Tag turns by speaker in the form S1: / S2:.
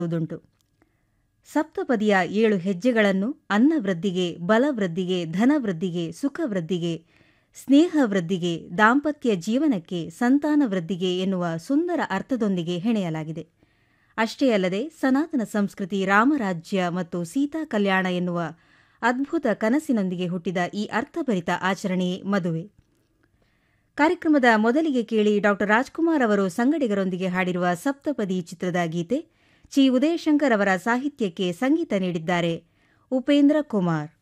S1: ದುಂಟು ಸಪ್ತಪದಿಯ ಏಳು ಹೆಜ್ಜೆಗಳನ್ನು ಅನ್ನವೃದ್ಧಿಗೆ ಬಲವೃದ್ಧಿಗೆ ಧನವೃದ್ಧಿಗೆ ಸುಖವೃದ್ಧಿಗೆ ಸ್ನೇಹವೃದ್ಧಿಗೆ ದಾಂಪತ್ಯ ಜೀವನಕ್ಕೆ ಸಂತಾನ ವೃದ್ಧಿಗೆ ಎನ್ನುವ ಸುಂದರ ಅರ್ಥದೊಂದಿಗೆ ಹೆಣೆಯಲಾಗಿದೆ ಅಷ್ಟೇ ಅಲ್ಲದೆ ಸನಾತನ ಸಂಸ್ಕೃತಿ ರಾಮರಾಜ್ಯ ಮತ್ತು ಸೀತಾ ಕಲ್ಯಾಣ ಎನ್ನುವ ಅದ್ಭುತ ಕನಸಿನೊಂದಿಗೆ ಹುಟ್ಟಿದ ಈ ಅರ್ಥಭರಿತ ಆಚರಣೆಯೇ ಮದುವೆ ಕಾರ್ಯಕ್ರಮದ ಮೊದಲಿಗೆ ಕೇಳಿ ಡಾ ರಾಜ್ಕುಮಾರ್ ಅವರು ಸಂಗಡಿಗರೊಂದಿಗೆ ಹಾಡಿರುವ ಸಪ್ತಪದಿ ಚಿತ್ರದ ಗೀತೆ ಚಿ ಉದಯಶಂಕರ್ ಅವರ ಸಾಹಿತ್ಯಕ್ಕೆ ಸಂಗೀತ ನೀಡಿದ್ದಾರೆ ಉಪೇಂದ್ರ ಕುಮಾರ್